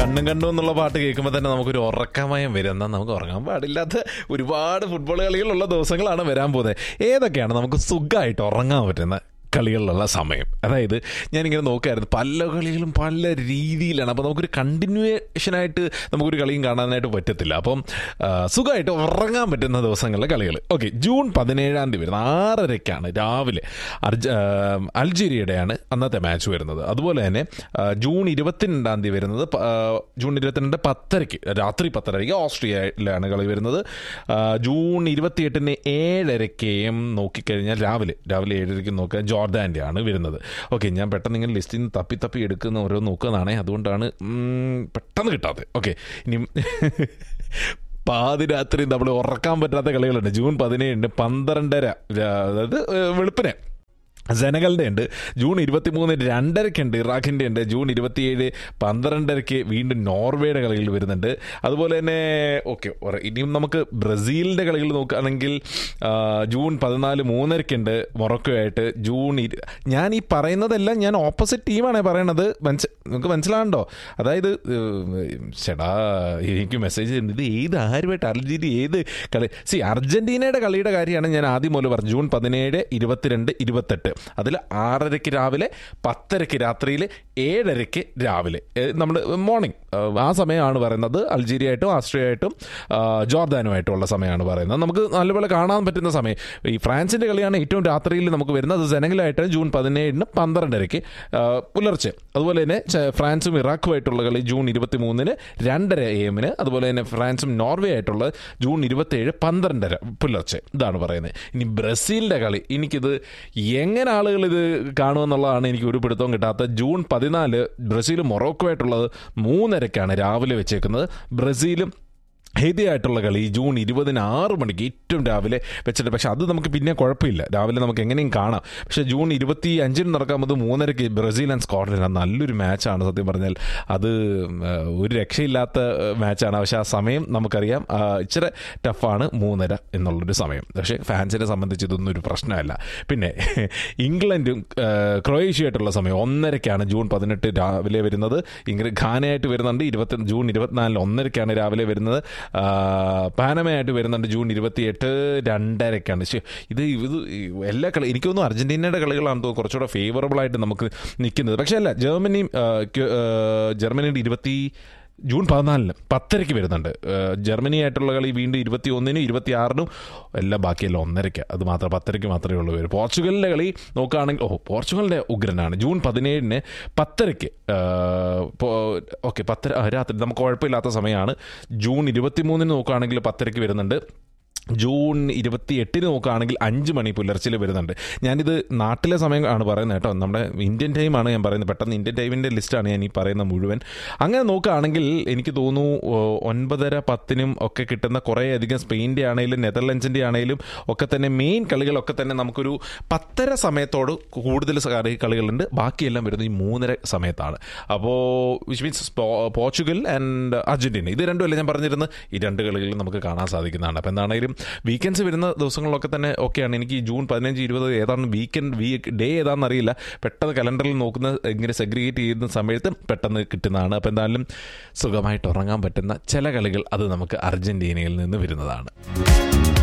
കണ്ണും കണ്ണും എന്നുള്ള പാട്ട് കേൾക്കുമ്പോൾ തന്നെ നമുക്കൊരു ഉറക്കമയം വരും എന്നാൽ നമുക്ക് ഉറങ്ങാൻ പാടില്ലാത്ത ഒരുപാട് ഫുട്ബോൾ കളികളുള്ള ദിവസങ്ങളാണ് വരാൻ പോകുന്നത് ഏതൊക്കെയാണ് നമുക്ക് സുഖമായിട്ട് ഉറങ്ങാൻ പറ്റുന്ന കളികളിലുള്ള സമയം അതായത് ഞാനിങ്ങനെ നോക്കായിരുന്നു പല കളികളും പല രീതിയിലാണ് അപ്പോൾ നമുക്കൊരു കണ്ടിന്യൂവേഷനായിട്ട് നമുക്കൊരു കളിയും കാണാനായിട്ട് പറ്റത്തില്ല അപ്പം ആ, സുഖമായിട്ട് ഉറങ്ങാൻ പറ്റുന്ന ദിവസങ്ങളിലെ കളികൾ ഓക്കെ ജൂൺ പതിനേഴാം തീയതി വരുന്നത് ആറരയ്ക്കാണ് രാവിലെ അർജ ആ, അൾജീരിയയുടെയാണ് അന്നത്തെ മാച്ച് വരുന്നത് അതുപോലെ തന്നെ ആ, ജൂൺ ഇരുപത്തിരണ്ടാം തീയതി വരുന്നത് പ- ആ, ജൂൺ ഇരുപത്തിരണ്ട് പത്തരയ്ക്ക് രാത്രി പത്തരയ്ക്ക് ഓസ്ട്രിയയിലാണ് കളി വരുന്നത് ആ, ജൂൺ ഇരുപത്തിയെട്ടിന് ഏഴരയ്ക്കും നോക്കിക്കഴിഞ്ഞാൽ രാവിലെ രാവിലെ ഏഴരയ്ക്ക് നോക്കുക ജോർദാൻ്റെ ആണ് വരുന്നത് ഓക്കെ ഞാൻ പെട്ടെന്ന് ഇങ്ങനെ ലിസ്റ്റിൽ നിന്ന് തപ്പി തപ്പി എടുക്കുന്ന ഓരോ നോക്കുന്നതാണേ അതുകൊണ്ടാണ് ഉം, പെട്ടെന്ന് കിട്ടാത്തത് ഓക്കെ ഇനി പാതിരാത്രി നമ്മൾ ഉറക്കാൻ പറ്റാത്ത കളികളുണ്ട് ജൂൺ പതിനേഴിന് പന്ത്രണ്ടര രാ- അതായത് ഏഹ്, വെളുപ്പിനെ സെനഗലിൻ്റെ ഉണ്ട് ജൂൺ ഇരുപത്തി മൂന്ന് രണ്ടരയ്ക്കുണ്ട് ഇറാഖിൻ്റെ ഉണ്ട് ജൂൺ ഇരുപത്തിയേഴ് പന്ത്രണ്ടരയ്ക്ക് വീണ്ടും നോർവേയുടെ കളികൾ വരുന്നുണ്ട് അതുപോലെ തന്നെ ഓക്കെ ഇനിയും നമുക്ക് ബ്രസീലിൻ്റെ കളികൾ നോക്കുകയാണെങ്കിൽ ആ, ജൂൺ പതിനാല് മൂന്നരയ്ക്കുണ്ട് മൊറക്കോയായിട്ട് ജൂൺ ഇരു ഞാൻ ഈ പറയുന്നതെല്ലാം ഞാൻ ഓപ്പോസിറ്റ് ടീമാണ് പറയണത് മനസ്സ് നിങ്ങൾക്ക് മനസ്സിലാകണ്ടോ അതായത് ഏഹ്, ചേടാ എനിക്ക് മെസ്സേജ് ഇത് ഏത് ആരുമായിട്ട് അർജന്റീന ഏത് കളി സി അർജന്റീനയുടെ കളിയുടെ കാര്യമാണ് ഞാൻ ആദ്യം മുതൽ പറഞ്ഞു ജൂൺ പതിനേഴ് ഇരുപത്തിരണ്ട് ഇരുപത്തെട്ട് അതിൽ ആറരയ്ക്ക് രാവിലെ പത്തരയ്ക്ക് രാത്രിയിൽ ഏഴരയ്ക്ക് രാവിലെ നമ്മൾ മോർണിംഗ് ആ സമയമാണ് പറയുന്നത് അൾജീരിയ ആയിട്ടും ആസ്ട്രിയ ആയിട്ടും ആ, ജോർദാനുമായിട്ടുള്ള സമയമാണ് പറയുന്നത് നമുക്ക് നല്ലപോലെ കാണാൻ പറ്റുന്ന സമയം ഈ ഫ്രാൻസിൻ്റെ കളിയാണ് ഏറ്റവും രാത്രിയിൽ നമുക്ക് വരുന്നത് അത് സെനഗലായിട്ട് ജൂൺ പതിനേഴിന് പന്ത്രണ്ടരയ്ക്ക് ആ, പുലർച്ചെ അതുപോലെ തന്നെ ച- ഫ്രാൻസും ഇറാഖുമായിട്ടുള്ള കളി ജൂൺ ഇരുപത്തി മൂന്നിന് രണ്ടര എ എമ്മിന് അതുപോലെ തന്നെ ഫ്രാൻസും നോർവേ ആയിട്ടുള്ള ജൂൺ ഇരുപത്തേഴ് പന്ത്രണ്ടര പുലർച്ചെ ഇതാണ് പറയുന്നത് ഇനി ബ്രസീലിൻ്റെ കളി എനിക്കിത് എങ്ങനെ ആളുകൾ ഇത് കാണുമെന്നുള്ളതാണ് എനിക്ക് ഒരു പിടുത്തവും കിട്ടാത്ത ജൂൺ പതിനാല് ബ്രസീൽ മൊറോക്കോ ആയിട്ടുള്ളത് മൂന്നരയ്ക്കാണ് രാവിലെ വെച്ചേക്കുന്നത് ബ്രസീലും ഹെതിയായിട്ടുള്ള കളി ജൂൺ ഇരുപതിന് ആറ് മണിക്ക് ഏറ്റവും രാവിലെ വെച്ചിട്ട് പക്ഷെ അത് നമുക്ക് പിന്നെ കുഴപ്പമില്ല രാവിലെ നമുക്ക് എങ്ങനെയും കാണാം പക്ഷെ ജൂൺ ഇരുപത്തി അഞ്ചിന് നടക്കാൻ പോകുന്നത് മൂന്നരയ്ക്ക് ബ്രസീൽ ആൻഡ് സ്കോട്ട്ലൻഡ് അത് നല്ലൊരു മാച്ചാണ് സത്യം പറഞ്ഞാൽ അത് ആ, ഒരു രക്ഷയില്ലാത്ത മാച്ചാണ് പക്ഷെ ആ സമയം നമുക്കറിയാം ആ, ഇച്ചിരി ടഫാണ് മൂന്നര എന്നുള്ളൊരു സമയം പക്ഷേ ഫാൻസിനെ സംബന്ധിച്ച് ഇതൊന്നും ഒരു പ്രശ്നമല്ല പിന്നെ ഇംഗ്ലണ്ടും ആ, ക്രൊയേഷ്യയായിട്ടുള്ള സമയം ഒന്നരയ്ക്കാണ് ജൂൺ പതിനെട്ട് രാവിലെ വരുന്നത് ഇംഗ്ലണ്ട് ഘാനയായിട്ട് വരുന്നുണ്ട് ഇരുപത്തി ജൂൺ ഇരുപത്തിനാലിന് ഒന്നരയ്ക്കാണ് രാവിലെ വരുന്നത് ആ, പാനമയായിട്ട് വരുന്നുണ്ട് ജൂൺ ഇരുപത്തിയെട്ട് രണ്ടരയ്ക്കാണ് ശ്ശെ, ഇത് ഇത് എല്ലാ കളി എനിക്ക് തോന്നുന്നു അർജന്റീനയുടെ കളികളാണ് തോന്നുന്നു കുറച്ചുകൂടെ ഫേവറബിൾ ആയിട്ട് നമുക്ക് നിൽക്കുന്നത് പക്ഷേ അല്ല ജർമ്മനി ആ, ക്യു- ആ, ജർമ്മനിയുടെ ഇരുപത്തി ജൂൺ പതിനാലിന് പത്തരയ്ക്ക് വരുന്നുണ്ട് ആ, ജർമ്മനി ആയിട്ടുള്ള കളി വീണ്ടും ഇരുപത്തി ഒന്നിനും ഇരുപത്തി ആറിനും എല്ലാം ബാക്കിയെല്ലാം ഒന്നരയ്ക്ക് അത് മാത്രം പത്തരയ്ക്ക് മാത്രമേ ഉള്ളൂ വരും പോർച്ചുഗലിൻ്റെ കളി നോക്കുകയാണെങ്കിൽ ഓ പോർച്ചുഗലിൻ്റെ ഉഗ്രനാണ് ജൂൺ പതിനേഴിന് പത്തരയ്ക്ക് ഓക്കെ പത്തര ആ, രാത്രി നമുക്ക് കുഴപ്പമില്ലാത്ത സമയമാണ് ജൂൺ ഇരുപത്തി മൂന്നിന് നോക്കുകയാണെങ്കിൽ പത്തരയ്ക്ക് വരുന്നുണ്ട് ജൂൺ ഇരുപത്തി എട്ടിന് നോക്കുകയാണെങ്കിൽ അഞ്ച് മണി പുലർച്ചയിൽ വരുന്നുണ്ട് ഞാനിത് നാട്ടിലെ സമയം ആണ് പറയുന്നത് കേട്ടോ നമ്മുടെ ഇന്ത്യൻ ടൈമാണ് ഞാൻ പറയുന്നത് പെട്ടെന്ന് ഇന്ത്യൻ ടൈമിൻ്റെ ലിസ്റ്റാണ് ഞാൻ ഈ പറയുന്ന മുഴുവൻ അങ്ങനെ നോക്കുകയാണെങ്കിൽ എനിക്ക് തോന്നുന്നു ഓ, ഒൻപതര പത്തിനും ഒക്കെ കിട്ടുന്ന കുറേ അധികം സ്പെയിൻ്റെ ആണെങ്കിലും നെതർലൻഡ്സിൻ്റെ ആണെങ്കിലും ഒക്കെ തന്നെ മെയിൻ കളികളൊക്കെ തന്നെ നമുക്കൊരു പത്തര സമയത്തോട് കൂടുതൽ കളി- കളികളുണ്ട് ബാക്കിയെല്ലാം വരുന്നത് ഈ മൂന്നര സമയത്താണ് അപ്പോൾ which means Portugal and Argentina ഇത് രണ്ടുമല്ല ഞാൻ പറഞ്ഞിരുന്നത് ഈ രണ്ട് കളികളും നമുക്ക് കാണാൻ സാധിക്കുന്നതാണ് അപ്പോൾ എന്താണെങ്കിലും വീക്കെൻഡ്സ് വരുന്ന ദിവസങ്ങളിലൊക്കെ തന്നെ ഓക്കെയാണ് എനിക്ക് ഈ ജൂൺ പതിനഞ്ച് ഇരുപത് ഏതാണ് വീക്കെൻഡ് വീക്ക് ഡേ ഏതാണെന്ന് അറിയില്ല പെട്ടെന്ന് കലണ്ടറിൽ നോക്കുന്ന ഇങ്ങനെ സെഗ്രിഗേറ്റ് ചെയ്യുന്ന സമയത്ത് പെട്ടെന്ന് കിട്ടുന്നതാണ് അപ്പോൾ എന്തായാലും സുഖമായിട്ട് ഉറങ്ങാൻ പറ്റുന്ന ചില കളികൾ അത് നമുക്ക് അർജന്റീനയിൽ നിന്ന് വരുന്നതാണ്